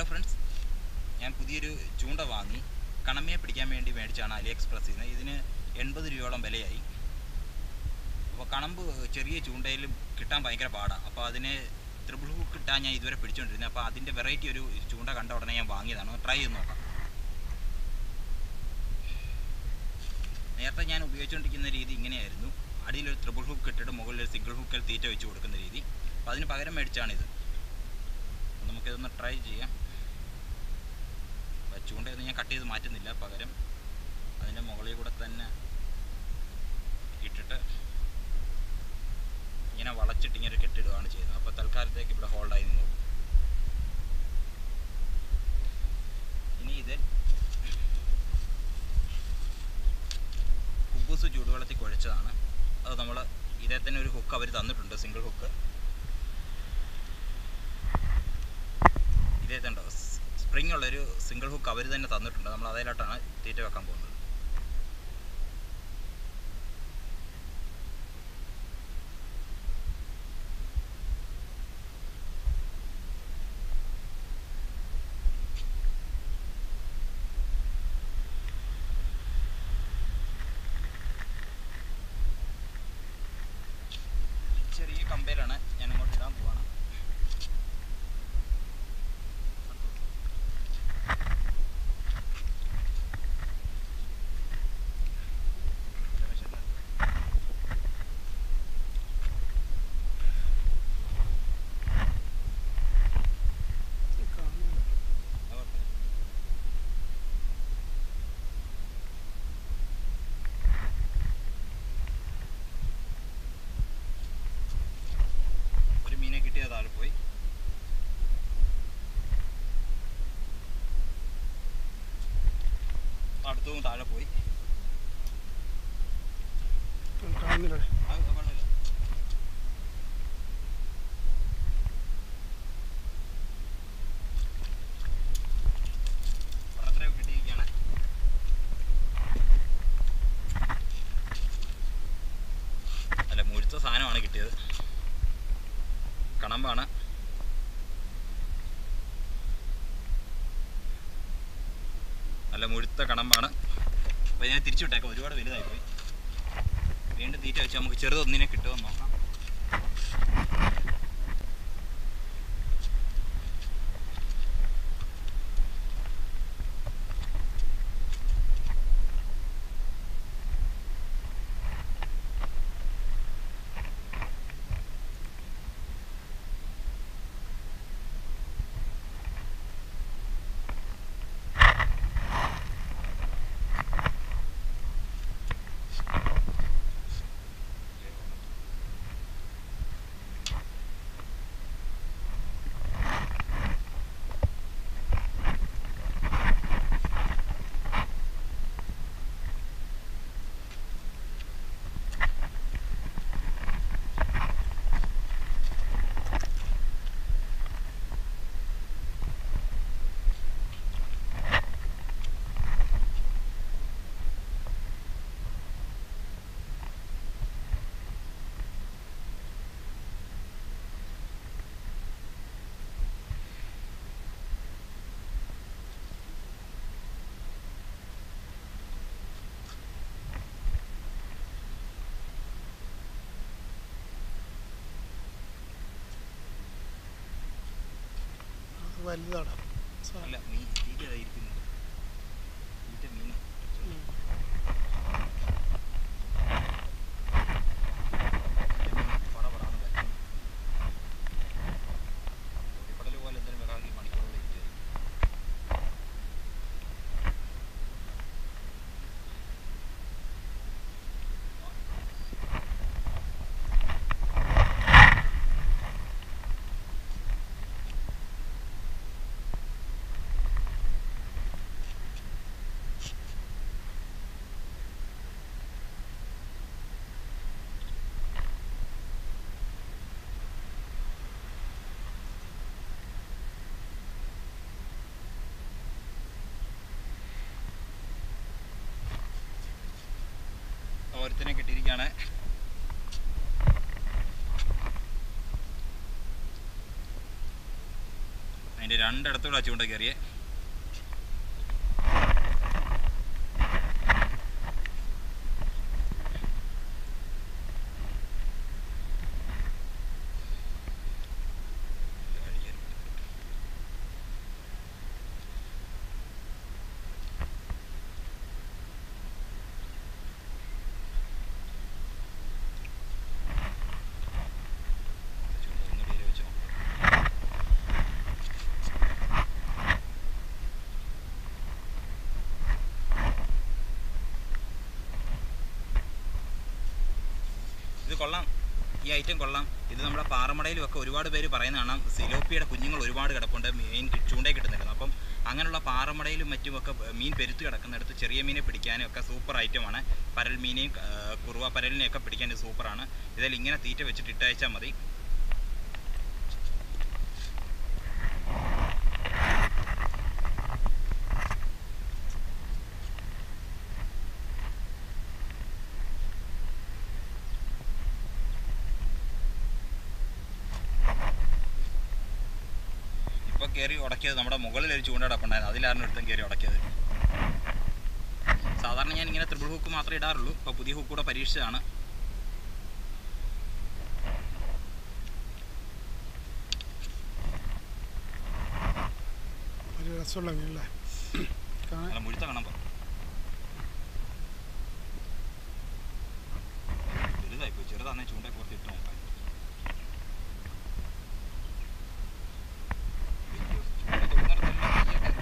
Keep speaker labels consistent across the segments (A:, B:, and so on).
A: Hello friends ഞാൻ പുതിയൊരു ചൂണ്ട വാങ്ങി കണമയെ പിടിക്കാൻ വേണ്ടി മേടിച്ചാണ് അലി എക്സ്പ്രസ്സിൽ നിന്ന് ഇതിന് എൺപത് രൂപയോളം വിലയായി അപ്പോൾ കണമ്പ് ചെറിയ ചൂണ്ടയിൽ കിട്ടാൻ ഭയങ്കര പാടാണ് അപ്പോൾ അതിന് ത്രിബിൾ ഹുക്ക് കിട്ടാൻ ഞാൻ ഇതുവരെ പിടിച്ചുകൊണ്ടിരുന്നത് അപ്പോൾ അതിൻ്റെ വെറൈറ്റി ഒരു ചൂണ്ട കണ്ട ഉടനെ ഞാൻ വാങ്ങിയതാണ് ട്രൈ ചെയ്ത് നോക്കാം നേരത്തെ ഞാൻ ഉപയോഗിച്ചുകൊണ്ടിരിക്കുന്ന രീതി ഇങ്ങനെയായിരുന്നു അടിയിലൊരു ത്രിബിൾ ഹുക്ക് ഇട്ടിട്ട് മുകളിൽ ഒരു സിംഗിൾ ഹുക്കിൽ തീറ്റ വെച്ച് കൊടുക്കുന്ന രീതി അപ്പോൾ അതിന് പകരം മേടിച്ചാണിത് അപ്പോൾ നമുക്കിതൊന്ന് ട്രൈ ചെയ്യാം അപ്പോൾ ചൂണ്ടയൊന്നും ഞാൻ കട്ട് ചെയ്ത് മാറ്റുന്നില്ല പകരം അതിൻ്റെ മുകളിൽ കൂടെ തന്നെ ഇട്ടിട്ട് ഇങ്ങനെ വളച്ചിട്ട് ഇങ്ങനെ കെട്ടിടുകയാണ് ചെയ്യുന്നത് അപ്പോൾ തൽക്കാലത്തേക്ക് ഇവിടെ ഹോൾഡായി നിന്നു ഇനി ഇത് കുബൂസ് ചൂടുവെള്ളത്തിൽ കുഴച്ചതാണ് അത് നമ്മൾ ഇതേ തന്നെ ഒരു ഹുക്ക് അവർ തന്നിട്ടുണ്ട് സിംഗിൾ ഹുക്ക് ഇതേ തന്നെ സ്പ്രിംഗ് ഉള്ളൊരു സിംഗിൾ ഹുക്ക് അവർ തന്നെ തന്നിട്ടുണ്ട് നമ്മൾ അതിലോട്ടാണ് തീറ്റ വെക്കാൻ പോകുന്നത് ചെറിയ കമ്പയിലാണ് ഞാൻ അങ്ങോട്ട് ഇടാൻ പോവാണ് ഒരു മീനെ കിട്ടിയ താഴെ പോയി അടുത്തതും താഴെ പോയി
B: കാണുന്നില്ലേ
A: അത് കുഴപ്പമില്ല. ഒരെണ്ണത്തിനെ കിട്ടിയിരിക്കുകയാണ് അല്ല മുഴുത്ത സാധനമാണ് കിട്ടിയത് കണമ്പാണ് നല്ല മുഴുത്ത കണമ്പാണ് അപ്പോൾ ഇതിനെ തിരിച്ചു വിട്ടേക്കാം ഒരുപാട് വലുതായി പോയി വീണ്ടും തീറ്റ വെച്ച് നമുക്ക് ചെറുതൊന്നിനെ കിട്ടുമെന്ന് നോക്കാം
B: അത് വലുതാണ്
A: അല്ല മീൻ തീറ്റ ഇരിക്കുന്നത് തീറ്റ മീൻ പട പടാന്ന് പറ്റും പൊടിപ്പടൽ പോലെ എന്തെങ്കിലും വരാൻ ഈ മണിക്കൂറുകൾ ഇരിക്കും ഓരോരുത്തരെ കിട്ടിയിരിക്കുകയാണ് അതിൻ്റെ രണ്ടിടത്തൂടെ ചൂണ്ട കയറിയേ ചൂണ്ട ഒന്നുകൂടി വെച്ചോ ഇത് കൊള്ളാം ഈ ഐറ്റം കൊള്ളാം ഇത് നമ്മുടെ പാറമടയിലും ഒക്കെ ഒരുപാട് പേര് പറയുന്ന കാണാം സിലോപ്പിയുടെ കുഞ്ഞുങ്ങൾ ഒരുപാട് കിടപ്പുണ്ട് മീൻ കി- ചൂണ്ടയിൽ കിട്ടുന്നില്ല അപ്പം അങ്ങനെയുള്ള പാറമടയിലും മറ്റുമൊക്കെ മീൻ പെരുത്ത് കിടക്കുന്നിടത്ത് ചെറിയ മീനെ പിടിക്കാനും ഒക്കെ സൂപ്പർ ഐറ്റമാണ് പരൽ മീനെയും ആ, കുറുവ പരലിനെയൊക്കെ പിടിക്കാൻ ഇത് സൂപ്പറാണ് ഇതിൽ ഇങ്ങനെ തീറ്റ വെച്ചിട്ട് ഇട്ടയച്ചാൽ മതി ഇപ്പൊ കയറി ഉടക്കിയത് നമ്മുടെ മുകളിൽ ഒരു ചൂണ്ട കിടപ്പുണ്ടായിരുന്നു അതിലായിരുന്നു ഒരുത്തം കയറി ഉടക്കിയത് സാധാരണ ഞാൻ ഇങ്ങനെ ത്രിബിൾ ഹുക്ക് മാത്രമേ ഇടാറുള്ളൂ ഇപ്പൊ പുതിയ ഹുക്ക് കൂടെ പരീക്ഷിച്ചതാണ്
B: ഒരു രസമുള്ള മീനല്ലേ കാണാൻ
A: നല്ല മുഴുത്ത കാണുമ്പോൾ വലുതായി പോയി ചെറുതാണെ ചൂണ്ട കുറച്ച് ഇട്ട് നോക്കാം വലിയ ചൂണ്ട തൊടുന്നിടത്തെല്ലാം തീയൊക്കെ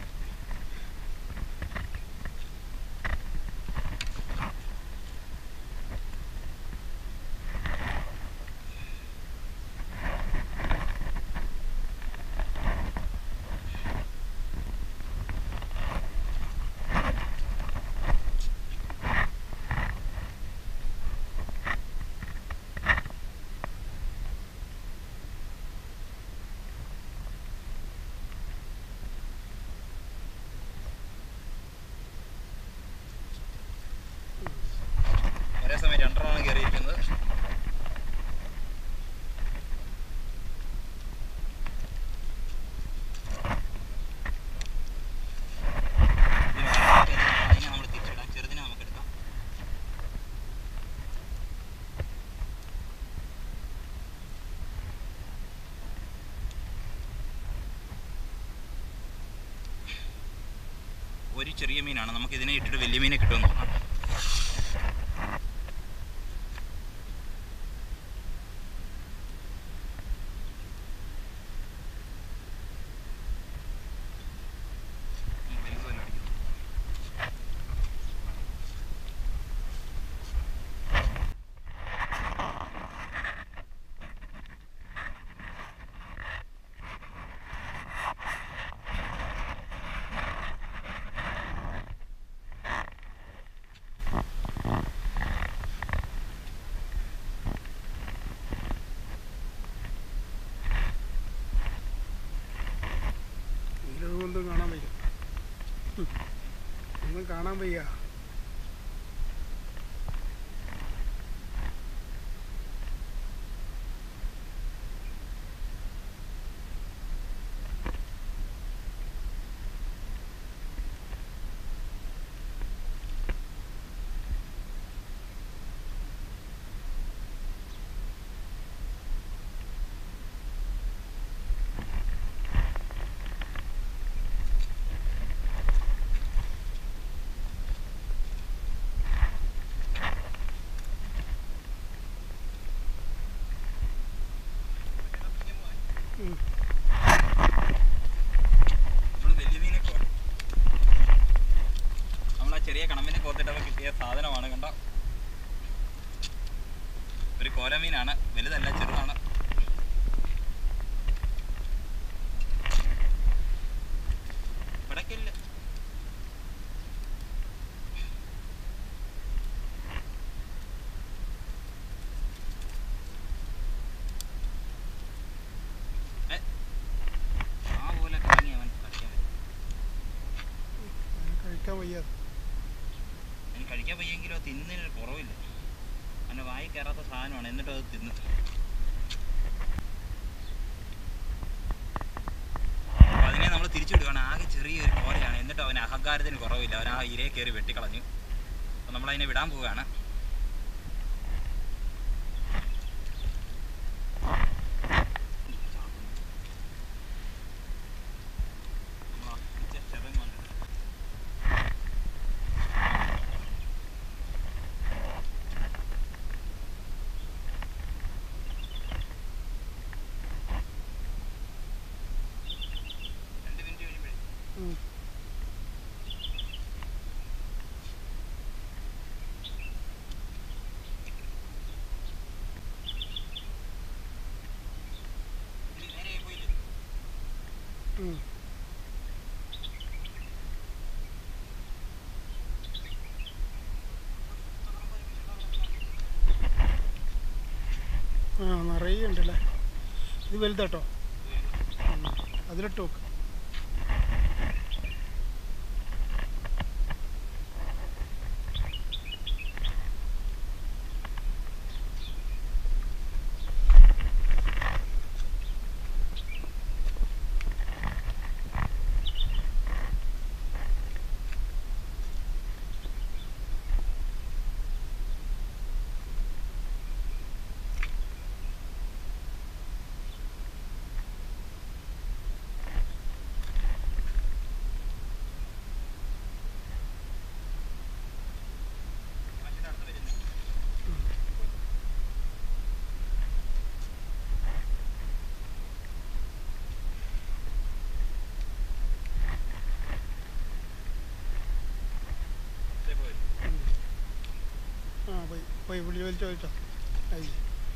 A: ഒരേ സമയം രണ്ടെണ്ണമാണ് കയറിയിരിക്കുന്നത് ഇതിന് അതിനെ നമ്മൾ തിരിച്ചിടാം ചെറുതിനെ നമുക്ക് എടുക്കാം ഒരു ചെറിയ മീനാണ് നമുക്ക് ഇതിനെ ഇട്ടിട്ട് വലിയ മീനെ കിട്ടുമെന്ന് നോക്കാം ഉം, വലുത് തന്നെ അടിക്കുന്നു.
B: ഇതിലൊന്നും കാണാൻ വയ്യ ഉം. ഒന്നും കാണാൻ വയ്യ ഉം.
A: നമ്മള് വലിയ മീനെ കോ- നമ്മളാ ചെറിയ കണമ്പിനെ കോത്തിട്ടപ്പോൾ കിട്ടിയ സാധനമാണ് കണ്ട ഒരു കോലമീനാണ് വലുതല്ല ചെറുതാണ് പിടക്കില്ല ഏ, ആ പോലെ കറങ്ങി അവൻ കളിക്കാൻ വരും
B: അതിനെ കഴിക്കാൻ വയ്യ
A: അതിന് കഴിക്കാൻ വയ്യെങ്കിലോ തിന്നതിനൊരു കുറവില്ല അവൻ്റെ വായി കയറാത്ത സാധനമാണ് എന്നിട്ടും അത് തിന്നു തിരിച്ചു വിടുകയാണ് ആകെ ചെറിയൊരു കോലയാണ് എന്നിട്ട് അവന് അഹങ്കാരത്തിന് കുറവില്ല അവൻ ആ ഇരയെ കയറി വെട്ടിക്കളഞ്ഞു അപ്പോൾ നമ്മളതിനെ വിടാൻ പോവുകയാണ് നമ്മൾ ആ പിടിച്ച ശരം കൊണ്ട് രണ്ട് മിനിറ്റ് കഴിയുമ്പോഴേ
B: ഉം.
A: ഇത് നേരെ പോയില്ലേ
B: ഉം. ആ നിറയെ ഉണ്ടല്ലേ ഇത് വലുതാട്ടോ ഉം. അതിലിട്ട് നോക്ക്
A: മറ്റേ അടുത്ത് വരുന്നു ദേ പോയി.
B: ഉം. ആ പോയി പോയി വിളി വലിച്ചോ വലിച്ചോ ആയി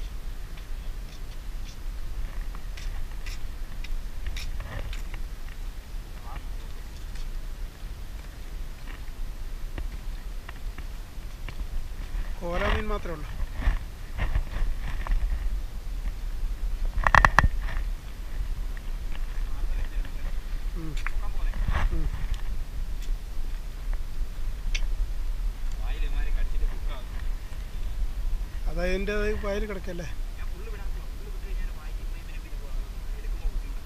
B: കോല മീൻ മാത്രമേ ഉള്ളൂ ഉം.
A: പൊക്കാൻ പോന്നെ.
B: ഉം.
A: വായില് ഇവന്മാര് കടിച്ചിട്ട് കുക്കാവും.
B: അതതിൻ്റെ വയൽ കിടക്കല്ലേ
A: ഞാൻ പുല്ല് വിടാൻ പോവാ. പുല്ല് വിട്ട് കഴിഞ്ഞാൽ വായിക്ക് പോയി പിന്നെ പിന്നെ പോവാം. എടുക്കുമ്പോ ബുദ്ധിമുട്ടാ.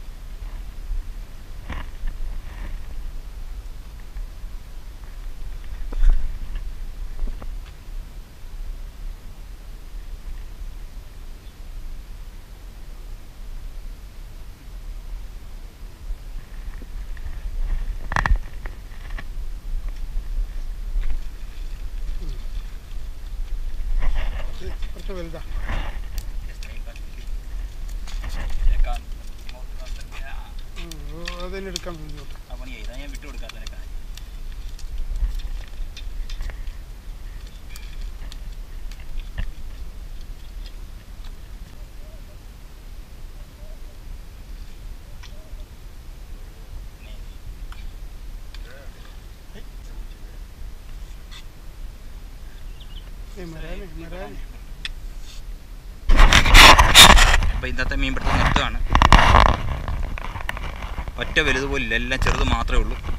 B: ഇത് കുറച്ച് വലുതാ
A: ഇതേക്കാൻ ഇങ്ങോട്ട് വന്നിട്ട് ആ
B: ഉം. അതിന് എടുക്കാൻ ബുദ്ധിമുട്ട്
A: ആ പണി ചെയ്താ ഞാൻ വിട്ടു കൊടുക്കാത്തതിനെ കാര്യം
B: ഏ മരാനെ മരാനെ
A: അപ്പോൾ ഇന്നത്തെ മീൻപിടുത്തം നിർത്തുകയാണ് ഒറ്റ വലുതുപോലില്ല എല്ലാം ചെറുത് മാത്രമേ ഉള്ളൂ